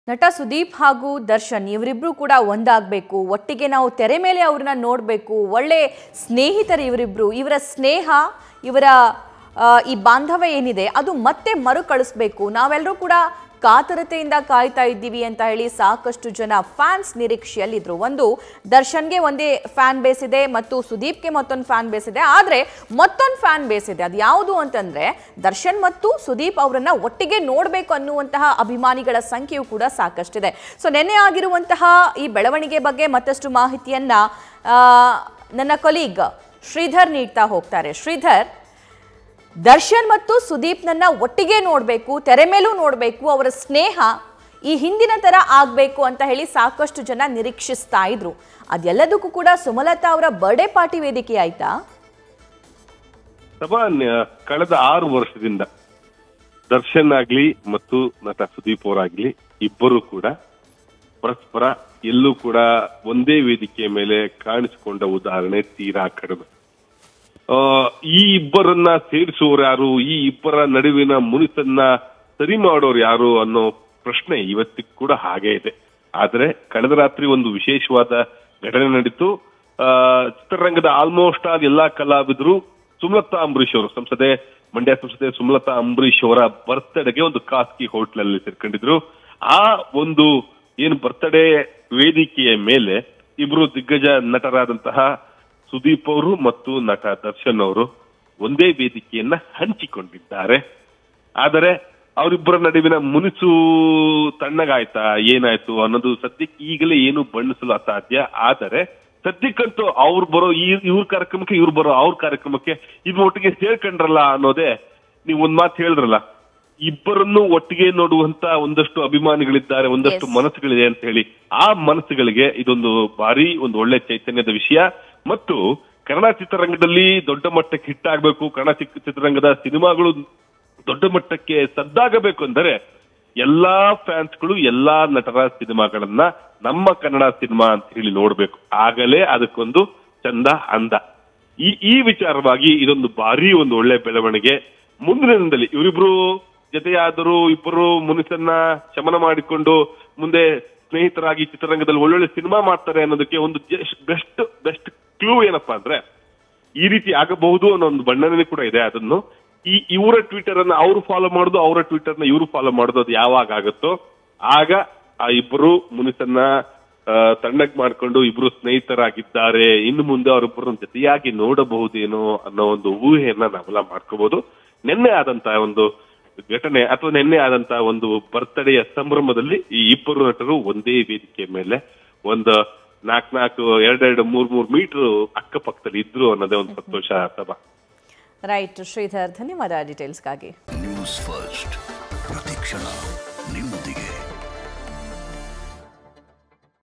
ನಟ ಸುದೀಪ್ ಹಾಗೂ ದರ್ಶನ್ ಇವರಿಬ್ರು ಕೂಡ ಒಂದಾಗಬೇಕು ಒಟ್ಟಿಗೆ ನಾವು ತೆರೆ ಮೇಲೆ ಅವ್ರನ್ನ ನೋಡಬೇಕು ಒಳ್ಳೆ ಸ್ನೇಹಿತರು ಇವರಿಬ್ರು ಇವರ ಸ್ನೇಹ ಇವರ ಆ, ಈ ಬಾಂಧವ್ಯ ಏನಿದೆ ಅದು ಮತ್ತೆ ಮರುಕಳಿಸ್ಬೇಕು ನಾವೆಲ್ಲರೂ ಕೂಡ ಕಾತರತೆಯಿಂದ ಕಾಯ್ತಾ ಇದ್ದೀವಿ ಅಂತ ಹೇಳಿ ಸಾಕಷ್ಟು ಜನ ಫ್ಯಾನ್ಸ್ ನಿರೀಕ್ಷೆಯಲ್ಲಿದ್ರು ಒಂದು ದರ್ಶನ್ಗೆ ಒಂದೇ ಫ್ಯಾನ್ ಬೇಸ್ ಇದೆ ಮತ್ತು ಸುದೀಪ್ಗೆ ಮತ್ತೊಂದು ಫ್ಯಾನ್ ಬೇಸ್ ಇದೆ ಆದರೆ ಮತ್ತೊಂದು ಫ್ಯಾನ್ ಬೇಸ್ ಇದೆ ಅದು ಯಾವುದು ಅಂತಂದ್ರೆ ದರ್ಶನ್ ಮತ್ತು ಸುದೀಪ್ ಅವರನ್ನ ಒಟ್ಟಿಗೆ ನೋಡಬೇಕು ಅನ್ನುವಂತಹ ಅಭಿಮಾನಿಗಳ ಸಂಖ್ಯೆಯು ಕೂಡ ಸಾಕಷ್ಟಿದೆ ಸೊ ನಿನ್ನೆ ಆಗಿರುವಂತಹ ಈ ಬೆಳವಣಿಗೆ ಬಗ್ಗೆ ಮತ್ತಷ್ಟು ಮಾಹಿತಿಯನ್ನ ಆ, ನನ್ನ ಕೊಲೀಗ್ ಶ್ರೀಧರ್ ನೀಡ್ತಾ ಹೋಗ್ತಾರೆ ಶ್ರೀಧರ್ ದರ್ಶನ್ ಮತ್ತು ಸುದೀಪ್ನನ್ನ ಒಟ್ಟಿಗೆ ನೋಡಬೇಕು ತೆರೆ ಮೇಲೂ ನೋಡಬೇಕು ಅವರ ಸ್ನೇಹ ಈ ಹಿಂದಿನ ತರ ಆಗ್ಬೇಕು ಅಂತ ಹೇಳಿ ಸಾಕಷ್ಟು ಜನ ನಿರೀಕ್ಷಿಸ್ತಾ ಇದ್ರು ಅದೆಲ್ಲದಕ್ಕೂ ಕೂಡ ಸುಮಲತಾ ಅವರ ಬರ್ಡೇ ಪಾರ್ಟಿ ವೇದಿಕೆ ಆಯ್ತಾ ಸಭಾ ನ- ಕಳೆದ ಆರು ವರ್ಷದಿಂದ ದರ್ಶನ್ ಆಗ್ಲಿ ಮತ್ತು ನಟ ಸುದೀಪ್ ಅವರಾಗ್ಲಿ ಇಬ್ಬರು ಕೂಡ ಪರಸ್ಪರ ಎಲ್ಲೂ ಕೂಡ ಒಂದೇ ವೇದಿಕೆಯ ಮೇಲೆ ಕಾಣಿಸಿಕೊಂಡ ಉದಾಹರಣೆ ತೀರಾ ಕಡಿಮೆ ಆ, ಈ ಇಬ್ಬರನ್ನ ಸೇರಿಸುವವರು ಯಾರು ಈ ಇಬ್ಬರ ನಡುವಿನ ಮುನಿಸನ್ನ ಸರಿ ಮಾಡೋರು ಯಾರು ಅನ್ನೋ ಪ್ರಶ್ನೆ ಇವತ್ತಿಗೂ ಕೂಡ ಹಾಗೆ ಇದೆ ಆದ್ರೆ ಕಳೆದ ರಾತ್ರಿ ಒಂದು ವಿಶೇಷವಾದ ಘಟನೆ ನಡೀತು ಆ, ಚಿತ್ರರಂಗದ ಆಲ್ಮೋಸ್ಟ್ ಆಲ್ ಎಲ್ಲಾ ಕಲಾವಿದರು ಸುಮಲತಾ ಅಂಬರೀಶ್ ಅವರು ಸಂಸದೆ ಮಂಡ್ಯ ಸಂಸದೆ ಸುಮಲತಾ ಅಂಬರೀಶ್ ಅವರ ಬರ್ತ್ಡೇಗೆ ಒಂದು ಖಾಸಗಿ ಹೋಟ್ಲಲ್ಲಿ ಸೇರ್ಕೊಂಡಿದ್ರು ಆ ಒಂದು ಏನು ಬರ್ತ್ಡೇ ವೇದಿಕೆಯ ಮೇಲೆ ಇಬ್ರು ದಿಗ್ಗಜ ನಟರಾದಂತಹ ಸುದೀಪ್ ಅವರು ಮತ್ತು ನಟ ದರ್ಶನ್ ಅವರು ಒಂದೇ ವೇದಿಕೆಯನ್ನ ಹಂಚಿಕೊಂಡಿದ್ದಾರೆ ಆದರೆ ಅವರಿಬ್ಬರ ನಡುವಿನ ಮುನಿಸು ತಣ್ಣಗಾಯ್ತಾ ಏನಾಯ್ತು ಅನ್ನೋದು ಸದ್ಯಕ್ಕೆ ಈಗಲೇ ಏನು ಬಣ್ಣಿಸಲು ಅಸಾಧ್ಯ ಆದರೆ ಸದ್ಯಕ್ಕಂತೂ ಅವ್ರು ಬರೋ ಈ ಇವ್ರ ಕಾರ್ಯಕ್ರಮಕ್ಕೆ ಇವ್ರು ಬರೋ ಅವ್ರ ಕಾರ್ಯಕ್ರಮಕ್ಕೆ ಇದು ಒಟ್ಟಿಗೆ ಸೇರ್ಕೊಂಡ್ರಲ್ಲ ಅನ್ನೋದೇ ನೀವು ಒಂದ್ ಮಾತು ಹೇಳಿದ್ರಲ್ಲ ಇಬ್ಬರನ್ನು ಒಟ್ಟಿಗೆ ನೋಡುವಂತ ಒಂದಷ್ಟು ಅಭಿಮಾನಿಗಳಿದ್ದಾರೆ ಒಂದಷ್ಟು Yes. ಮನಸ್ಸುಗಳಿದೆ ಅಂತ ಹೇಳಿ ಆ ಮನಸ್ಸುಗಳಿಗೆ ಇದೊಂದು ಭಾರಿ ಒಂದು ಒಳ್ಳೆ ಚೈತನ್ಯದ ವಿಷಯ ಮತ್ತು ಕನ್ನಡ ಚಿತ್ರರಂಗದಲ್ಲಿ ದೊಡ್ಡ ಮಟ್ಟಕ್ಕೆ ಹಿಟ್ ಆಗ್ಬೇಕು ಕನ್ನಡ ಚಿಕ್ಕ ಚಿತ್ರರಂಗದ ಸಿನಿಮಾಗಳು ದೊಡ್ಡ ಮಟ್ಟಕ್ಕೆ ಸದ್ದಾಗಬೇಕು ಅಂದರೆ ಎಲ್ಲಾ ಫ್ಯಾನ್ಸ್ಗಳು ಎಲ್ಲಾ ನಟರ ಸಿನಿಮಾಗಳನ್ನ ನಮ್ಮ ಕನ್ನಡ ಸಿನಿಮಾ ಅಂತ ಹೇಳಿ ನೋಡ್ಬೇಕು ಆಗಲೇ ಅದಕ್ಕೊಂದು ಚಂದ ಅಂದ ಈ ಈ ವಿಚಾರವಾಗಿ ಇದೊಂದು ಭಾರಿ ಒಂದು ಒಳ್ಳೆ ಬೆಳವಣಿಗೆ ಮುಂದಿನ ದಿನದಲ್ಲಿ ಇವರಿಬ್ರು ಜೊತೆಯಾದರೂ ಇಬ್ಬರು ಮುನಿಸನ್ನ ಶಮನ ಮಾಡಿಕೊಂಡು ಮುಂದೆ ಸ್ನೇಹಿತರಾಗಿ ಚಿತ್ರರಂಗದಲ್ಲಿ ಒಳ್ಳೊಳ್ಳೆ ಸಿನಿಮಾ ಮಾಡ್ತಾರೆ ಅನ್ನೋದಕ್ಕೆ ಒಂದು ಬೆಸ್ಟ್ ಬೆಸ್ಟ್ ಕ್ಲೂ ಏನಪ್ಪಾ ಅಂದ್ರೆ ಈ ರೀತಿ ಆಗಬಹುದು ಅನ್ನೋ ಒಂದು ಬಣ್ಣನೆ ಕೂಡ ಇದೆ ಅದನ್ನು ಈ ಇವರ ಟ್ವಿಟರ್ ಅನ್ನ ಅವರು ಫಾಲೋ ಮಾಡೋದು ಅವರ ಟ್ವಿಟರ್ ನ ಇವರು ಫಾಲೋ ಮಾಡೋದು ಅದು ಯಾವಾಗ ಆಗುತ್ತೋ ಆಗ ಆ ಇಬ್ಬರು ಮುನಿಸನ್ನ ಆ, ತಣ್ಣಗ್ ಮಾಡ್ಕೊಂಡು ಇಬ್ರು ಸ್ನೇಹಿತರಾಗಿದ್ದಾರೆ ಇನ್ನು ಮುಂದೆ ಅವರಿಬ್ಬರನ್ನ ಜೊತೆಯಾಗಿ ನೋಡಬಹುದೇನೋ ಅನ್ನೋ ಒಂದು ಊಹೆಯನ್ನ ನಾವೆಲ್ಲ ಮಾಡ್ಕೋಬಹುದು ನಿನ್ನೆ ಆದಂತಹ ಒಂದು ಘಟನೆ ಅಥವಾ ನಿನ್ನೆ ಆದಂತಹ ಒಂದು ಬರ್ತಡೆಯ ಸಂಭ್ರಮದಲ್ಲಿ ಈ ಇಬ್ಬರು ನಟರು ಒಂದೇ ವೇದಿಕೆ ಮೇಲೆ ಒಂದು ನಾಲ್ಕು ನಾಲ್ಕು ಎರಡೆರಡು ಮೂರ್ ಮೂರ್ ಮೀಟರ್ ಅಕ್ಕಪಕ್ಕದಲ್ಲಿ ಇದ್ರು ಅನ್ನೋದೇ ಒಂದು ಸಂತೋಷ ಸಭಾ ರೈಟ್ ಶ್ರೀಧರ್ ಧನ್ಯವಾದ ಡೀಟೇಲ್ಸ್ಗಾಗಿ ನ್ಯೂಸ್ ಫಸ್ಟ್ ಪ್ರತಿಕ್ಷಣ ನಿಮ್ಮೊಂದಿಗೆ